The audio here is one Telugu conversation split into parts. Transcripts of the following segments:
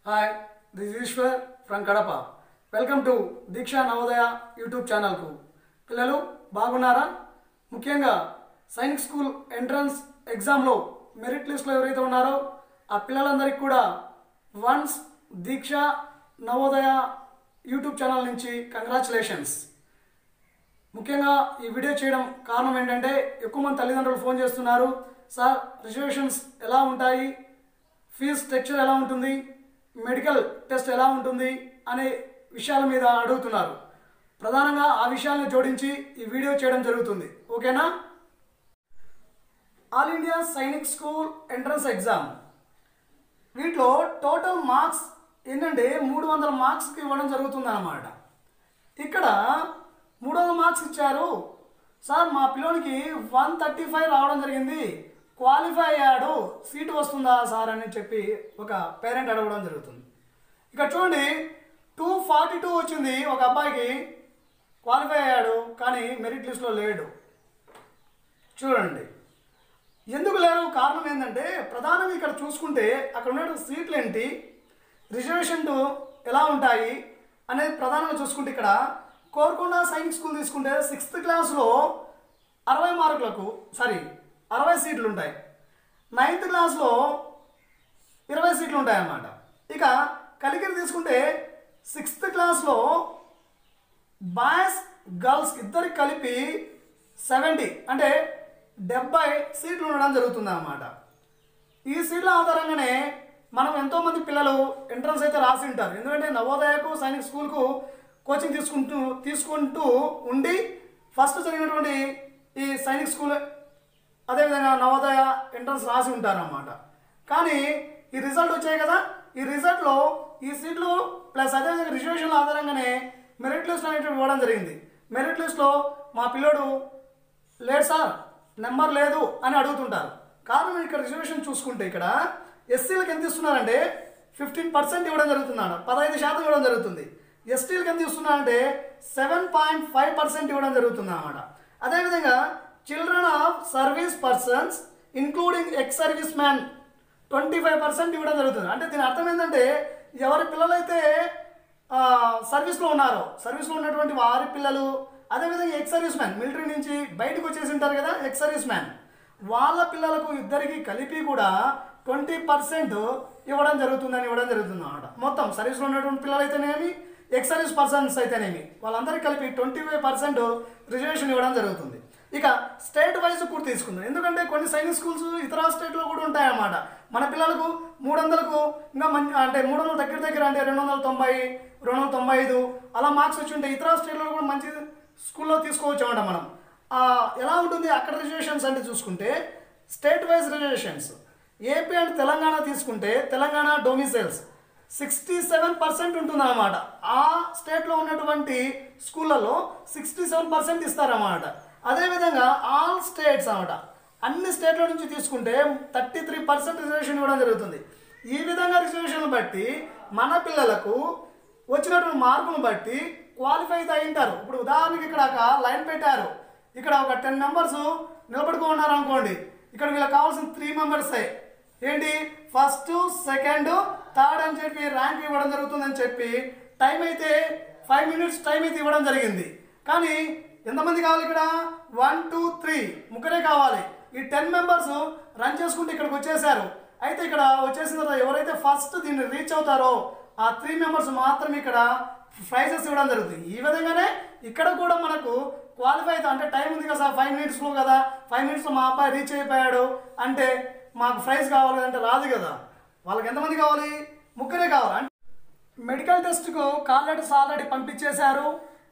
hi this Ishwar from Kadapa welcome to Deeksha Navodaya YouTube ఛానల్కు పిల్లలు బాగున్నారా ముఖ్యంగా సైనిక్ స్కూల్ ఎంట్రన్స్ ఎగ్జామ్లో మెరిట్ లిస్ట్లో ఎవరైతే ఉన్నారో ఆ పిల్లలందరికీ కూడా once Deeksha Navodaya YouTube channel నుంచి కంగ్రాచులేషన్స్ ముఖ్యంగా ఈ వీడియో చేయడం కారణం ఏంటంటే ఎక్కువ మంది తల్లిదండ్రులు ఫోన్ చేస్తున్నారు సార్ రిజర్వేషన్స్ ఎలా ఉంటాయి ఫీజ్ స్ట్రక్చర్ ఎలా ఉంటుంది మెడికల్ టెస్ట్ ఎలా ఉంటుంది అనే విషయాల మీద అడుగుతున్నారు ప్రధానంగా ఆ విషయాలను జోడించి ఈ వీడియో చేయడం జరుగుతుంది ఓకేనా all India Sainik school entrance exam వీటిలో టోటల్ మార్క్స్ ఏంటంటే మూడు వందల మార్క్స్కి ఇవ్వడం జరుగుతుంది అన్నమాట ఇక్కడ మూడు వందల మార్క్స్ ఇచ్చారు సార్ మా పిల్లోనికి వన్ థర్టీ ఫైవ్ రావడం జరిగింది క్వాలిఫై అయ్యాడు సీటు వస్తుందా సార్ అని చెప్పి ఒక పేరెంట్ అడగడం జరుగుతుంది ఇక్కడ చూడండి టూ ఫార్టీ టూ వచ్చింది ఒక అబ్బాయికి క్వాలిఫై అయ్యాడు కానీ మెరిట్ లిస్ట్లో లేడు చూడండి ఎందుకు లేరు కారణం ఏంటంటే ప్రధానంగా ఇక్కడ చూసుకుంటే అక్కడ ఉన్న సీట్లు ఏంటి రిజర్వేషన్ ఎలా ఉంటాయి అనేది ప్రధానంగా చూసుకుంటే ఇక్కడ కోరుకొండ సైనిక్ స్కూల్ తీసుకుంటే సిక్స్త్ క్లాస్లో అరవై మార్కులకు సారీ అరవై సీట్లు ఉంటాయి నైన్త్ క్లాస్లో ఇరవై సీట్లు ఉంటాయి అన్నమాట ఇక కలికిరి తీసుకుంటే సిక్స్త్ క్లాస్లో బాయ్స్ గర్ల్స్ ఇద్దరికి కలిపి సెవెంటీ అంటే డెబ్బై సీట్లు ఉండడం జరుగుతుంది అన్నమాట ఈ సీట్ల ఆధారంగానే మనం ఎంతోమంది పిల్లలు ఎంట్రన్స్ అయితే రాసి ఉంటారు ఎందుకంటే నవోదయకు సైనిక్ స్కూల్కు కోచింగ్ తీసుకుంటూ తీసుకుంటూ ఉండి ఫస్ట్ జరిగినటువంటి ఈ సైనిక్ స్కూల్ అదేవిధంగా నవోదయ ఎంట్రన్స్ రాసి ఉంటారన్నమాట కానీ ఈ రిజల్ట్ వచ్చాయి కదా ఈ రిజల్ట్లో ఈ సీట్లు ప్లస్ అదేవిధంగా రిజర్వేషన్ల ఆధారంగానే మెరిట్ లిస్ట్ అనేటువంటి ఇవ్వడం జరిగింది మెరిట్ లిస్ట్లో మా పిల్లోడు లేదు సార్ నెంబర్ లేదు అని అడుగుతుంటారు కారణం ఇక్కడ రిజర్వేషన్ చూసుకుంటే ఇక్కడ ఎస్సీలకు ఎంత ఇస్తున్నారంటే ఫిఫ్టీన్ పర్సెంట్ ఇవ్వడం జరుగుతుందన్నమాట పదహైదు శాతం ఇవ్వడం జరుగుతుంది ఎస్టీలకు ఎంత ఇస్తున్నారంటే సెవెన్ పాయింట్ ఫైవ్ పర్సెంట్ ఇవ్వడం జరుగుతుంది అన్నమాట అదేవిధంగా children of service persons including ex service man twenty five percent ఇవ్వడం జరుగుతుంది అంటే దీని అర్థం ఏంటంటే ఎవరి పిల్లలైతే ఆ, సర్వీస్లో ఉన్నారో సర్వీస్లో ఉన్నటువంటి వారి పిల్లలు అదేవిధంగా ఎక్స్ సర్వీస్ మ్యాన్ మిలిటరీ నుంచి బయటకు వచ్చేసి ఉంటారు కదా ఎక్స్ సర్వీస్ మ్యాన్ వాళ్ళ పిల్లలకు ఇద్దరికి కలిపి కూడా ట్వంటీ పర్సెంట్ ఇవ్వడం జరుగుతుందని ఇవ్వడం జరుగుతుంది అన్నమాట మొత్తం సర్వీస్లో ఉన్నటువంటి పిల్లలు అయితేనేమి ఎక్స్ సర్వీస్ పర్సన్స్ అయితేనేమి వాళ్ళందరికీ కలిపి ట్వంటీ ఫైవ్ పర్సెంట్ రిజర్వేషన్ ఇవ్వడం జరుగుతుంది ఇక స్టేట్ వైజ్ కూడా తీసుకుందాం ఎందుకంటే కొన్ని సైనిక్ స్కూల్స్ ఇతర స్టేట్లో కూడా ఉంటాయన్నమాట మన పిల్లలకు మూడు వందలకు ఇంకా మంచి అంటే మూడు వందల దగ్గర దగ్గర అంటే రెండు వందల తొంభై రెండు వందల తొంభై ఐదు అలా మార్క్స్ వచ్చి ఉంటే ఇతర స్టేట్లో కూడా మంచి స్కూల్లో తీసుకోవచ్చు అన్నమాట మనం ఆ, ఎలా ఉంటుంది అక్కడ రిజర్వేషన్స్ అంటే చూసుకుంటే state wise reservations AP and Telangana తీసుకుంటే Telangana domiciles sixty seven percent ఉంటుంది అన్నమాట ఆ స్టేట్లో ఉన్నటువంటి స్కూళ్ళలో సిక్స్టీ సెవెన్ పర్సెంట్ ఇస్తారన్నమాట అదేవిధంగా ఆల్ స్టేట్స్ అన్నమాట అన్ని స్టేట్ల నుంచి తీసుకుంటే థర్టీ త్రీ పర్సెంట్ రిజర్వేషన్ ఇవ్వడం జరుగుతుంది ఈ విధంగా రిజర్వేషన్ బట్టి మన పిల్లలకు వచ్చినటువంటి మార్కును బట్టి క్వాలిఫై అయితే అయి ఉంటారు ఇప్పుడు ఉదాహరణకి ఇక్కడ ఒక లైన్ పెట్టారు ఇక్కడ ఒక టెన్ మెంబర్స్ నిలబడుకో ఉన్నారు అనుకోండి ఇక్కడ వీళ్ళకి కావాల్సిన త్రీ మెంబర్సే ఏంటి ఫస్ట్ సెకండ్ థర్డ్ అని చెప్పి ర్యాంక్ ఇవ్వడం జరుగుతుందని చెప్పి టైం అయితే ఫైవ్ మినిట్స్ టైం అయితే ఇవ్వడం జరిగింది కానీ ఎంతమంది కావాలి ఇక్కడ వన్ టూ త్రీ ముగ్గురే కావాలి ఈ టెన్ మెంబర్స్ రన్ చేసుకుంటూ ఇక్కడికి వచ్చేసారు అయితే ఇక్కడ వచ్చేసిన తర్వాత ఎవరైతే ఫస్ట్ దీన్ని రీచ్ అవుతారో ఆ త్రీ మెంబర్స్ మాత్రం ఇక్కడ ప్రైజెస్ ఇవ్వడం జరుగుతుంది ఈ విధంగానే ఇక్కడ కూడా మనకు క్వాలిఫై అయితే అంటే టైం ఉంది కదా సార్ ఫైవ్ మినిట్స్లో కదా ఫైవ్ మినిట్స్లో మా అబ్బాయి రీచ్ అయిపోయాడు అంటే మాకు ప్రైజ్ కావాలి అంటే రాదు కదా వాళ్ళకి ఎంతమంది కావాలి ముగ్గురే కావాలి అంటే మెడికల్ టెస్ట్కు కాల్ లెటర్స్ ఆల్రెడీ పంపించేశారు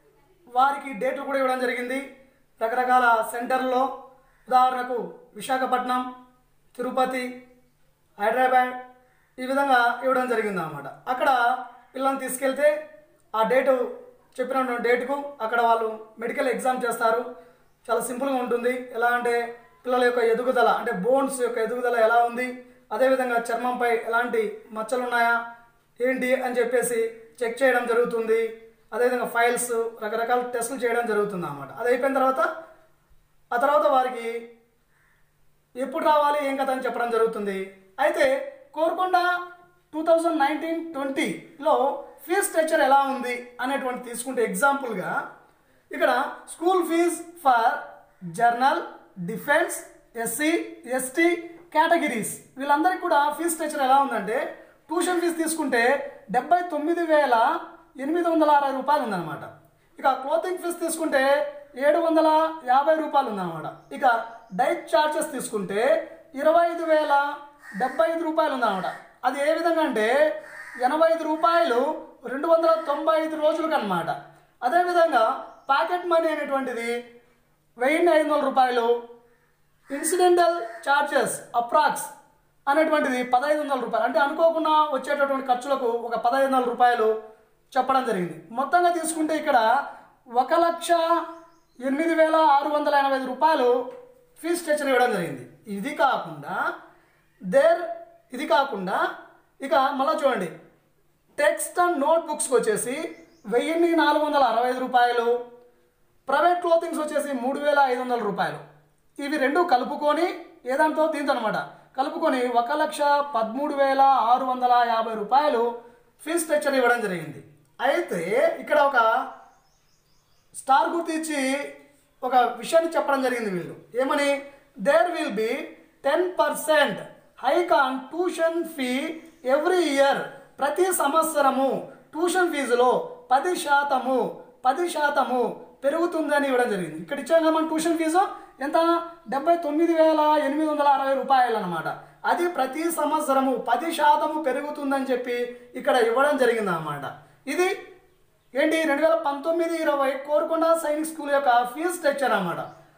వారికి డేట్లు కూడా ఇవ్వడం జరిగింది రకరకాల సెంటర్లో ఉదాహరణకు విశాఖపట్నం తిరుపతి హైదరాబాద్ ఈ విధంగా ఇవ్వడం జరిగింది అన్నమాట అక్కడ పిల్లల్ని తీసుకెళ్తే ఆ డేటు చెప్పిన డేటుకు అక్కడ వాళ్ళు మెడికల్ ఎగ్జామ్ చేస్తారు చాలా సింపుల్గా ఉంటుంది ఎలా అంటే పిల్లల యొక్క ఎదుగుదల అంటే బోన్స్ యొక్క ఎదుగుదల ఎలా ఉంది అదేవిధంగా చర్మంపై ఎలాంటి మచ్చలు ఉన్నాయా ఏంటి అని చెప్పేసి చెక్ చేయడం జరుగుతుంది అదేవిధంగా ఫైల్స్ రకరకాల టెస్టులు చేయడం జరుగుతుంది అన్నమాట అది అయిపోయిన తర్వాత ఆ తర్వాత వారికి ఎప్పుడు రావాలి ఏం కథ అని చెప్పడం జరుగుతుంది అయితే కోరుకొండ టూ థౌజండ్ నైన్టీన్ ట్వంటీలో ఫీజ్ స్ట్రక్చర్ ఎలా ఉంది అనేటువంటి తీసుకుంటే ఎగ్జాంపుల్గా ఇక్కడ school fees for general defence SC ST categories వీళ్ళందరికీ కూడా ఫీజ్ స్ట్రక్చర్ ఎలా ఉందంటే ట్యూషన్ ఫీజు తీసుకుంటే డెబ్బై తొమ్మిది వేల ఎనిమిది వందల అరవై రూపాయలు ఉందన్నమాట ఇక క్లోతింగ్ ఫీజు తీసుకుంటే ఏడు వందల యాభై రూపాయలు ఉందన్నమాట ఇక డైట్ ఛార్జెస్ తీసుకుంటే ఇరవై ఐదు వేల డెబ్బై ఐదు రూపాయలు ఉందన్నమాట అది ఏ విధంగా అంటే ఎనభై ఐదు రూపాయలు రెండు వందల తొంభై ఐదు రోజులకు అనమాట అదేవిధంగా ప్యాకెట్ మనీ అనేటువంటిది వెయ్యి ఐదు వందల రూపాయలు ఇన్సిడెంటల్ ఛార్జెస్ అప్రాక్స్ అనేటువంటిది పదహైదు వందల రూపాయలు అంటే అనుకోకుండా వచ్చేటటువంటి ఖర్చులకు ఒక పదహైదు వందల రూపాయలు చెప్పడం జరిగింది మొత్తంగా తీసుకుంటే ఇక్కడ ఒక లక్ష ఎనిమిది వేల ఆరు వందల ఎనభై ఐదు రూపాయలు ఫీజ్ స్ట్రక్చర్ ఇవ్వడం జరిగింది ఇది కాకుండా దేర్ ఇది కాకుండా ఇక మళ్ళీ చూడండి టెక్స్ట్ అండ్ నోట్ బుక్స్కి వచ్చేసి వెయ్యిన్ని నాలుగు వందల అరవై ఐదు రూపాయలు ప్రైవేట్ క్లోతింగ్స్ వచ్చేసి మూడు వేల ఐదు వందల రూపాయలు ఇవి రెండు కలుపుకొని ఏదంతో దీంతో అనమాట కలుపుకొని ఒక లక్ష పదమూడు వేల ఆరు వందల యాభై రూపాయలు ఫీజ్ స్ట్రక్చర్ ఇవ్వడం జరిగింది అయితే ఇక్కడ ఒక స్టార్ గుర్తు ఇచ్చి ఒక విషయాన్ని చెప్పడం జరిగింది వీళ్ళు ఏమని there will be ten percent hike on tuition fee every year ప్రతి సంవత్సరము ట్యూషన్ ఫీజులో పది శాతము పది శాతము పెరుగుతుందని ఇవ్వడం జరిగింది ఇక్కడ ఇచ్చాం కదా మన ట్యూషన్ ఫీజు ఎంత డెబ్బై తొమ్మిది వేల ఎనిమిది వందల అరవై రూపాయలు అనమాట అది ప్రతి సంవత్సరము పది శాతము పెరుగుతుందని చెప్పి ఇక్కడ ఇవ్వడం జరిగింది అన్నమాట ఇది ఏంటి రెండు వేల పంతొమ్మిది ఇరవై కోరుకొండ సైనిక్ స్కూల్ యొక్క ఫీజు స్ట్రక్చర్ అన్నమాట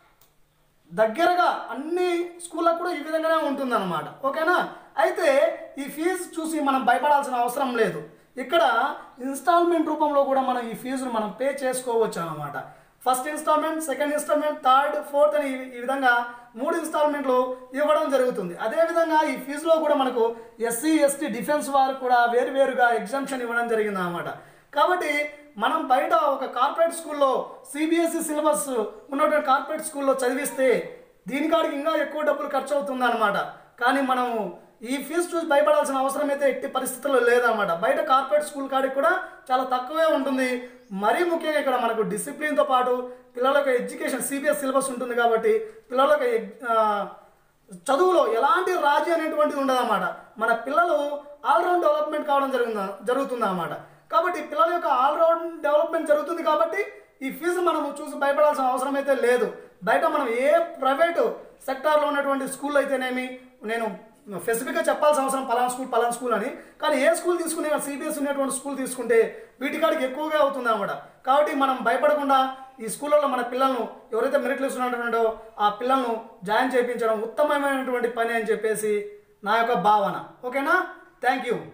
దగ్గరగా అన్ని స్కూళ్ళకు కూడా ఈ విధంగానే ఉంటుందన్నమాట ఓకేనా అయితే ఈ ఫీజు చూసి మనం భయపడాల్సిన అవసరం లేదు ఇక్కడ ఇన్స్టాల్మెంట్ రూపంలో కూడా మనం ఈ ఫీజును మనం పే చేసుకోవచ్చు అన్నమాట first instalment second instalment third fourth అని ఈ- ఈ విధంగా మూడు ఇన్స్టాల్మెంట్లు ఇవ్వడం జరుగుతుంది అదేవిధంగా ఈ ఫీజులో కూడా మనకు ఎస్సీ ఎస్టీ డిఫెన్స్ వారు కూడా వేరువేరుగా ఎగ్జామ్షన్ ఇవ్వడం జరిగింది అన్నమాట కాబట్టి మనం బయట ఒక కార్పొరేట్ స్కూల్లో సిబిఎస్ఈ సిలబస్ ఉన్నటువంటి కార్పొరేట్ స్కూల్లో చదివిస్తే దీనికాడికి ఇంకా ఎక్కువ డబ్బులు ఖర్చు అవుతుంది అనమాట కానీ మనము ఈ ఫీజు చూసి భయపడాల్సిన అవసరం అయితే ఎట్టి పరిస్థితుల్లో లేదన్నమాట బయట కార్పొరేట్ స్కూల్ కాడికి కూడా చాలా తక్కువే ఉంటుంది మరీ ముఖ్యంగా ఇక్కడ మనకు డిసిప్లిన్తో పాటు పిల్లలకు ఎడ్యుకేషన్ సిబిఎస్ సిలబస్ ఉంటుంది కాబట్టి పిల్లలకు ఎగ్- ఆ, చదువులో ఎలాంటి రాజీ అనేటువంటిది ఉండదన్నమాట మన పిల్లలు ఆల్రౌండ్ డెవలప్మెంట్ కావడం జరుగుతుంది జరుగుతుంది అన్నమాట కాబట్టి పిల్లల యొక్క ఆల్రౌండ్ డెవలప్మెంట్ జరుగుతుంది కాబట్టి ఈ ఫీజు మనము చూసి భయపడాల్సిన అవసరం అయితే లేదు బయట మనం ఏ ప్రైవేటు సెక్టార్లో ఉన్నటువంటి స్కూల్ అయితేనేమి నేను స్పెసిఫిక్గా చెప్పాల్సిన అవసరం పలానా స్కూల్ పలానా స్కూల్ అని కానీ ఏ స్కూల్ తీసుకునే సిబిఎస్ ఉన్నటువంటి స్కూల్ తీసుకుంటే వీటికాడికి ఎక్కువగా అవుతుంది అన్నమాట కాబట్టి మనం భయపడకుండా ఈ స్కూళ్ళలో మన పిల్లలను ఎవరైతే మెరిట్ లిస్ట్ ఉన్నటువంటి ఆ పిల్లలను జాయిన్ చేయించడం ఉత్తమమైనటువంటి పని అని చెప్పేసి నా యొక్క భావన ఓకేనా థ్యాంక్ యూ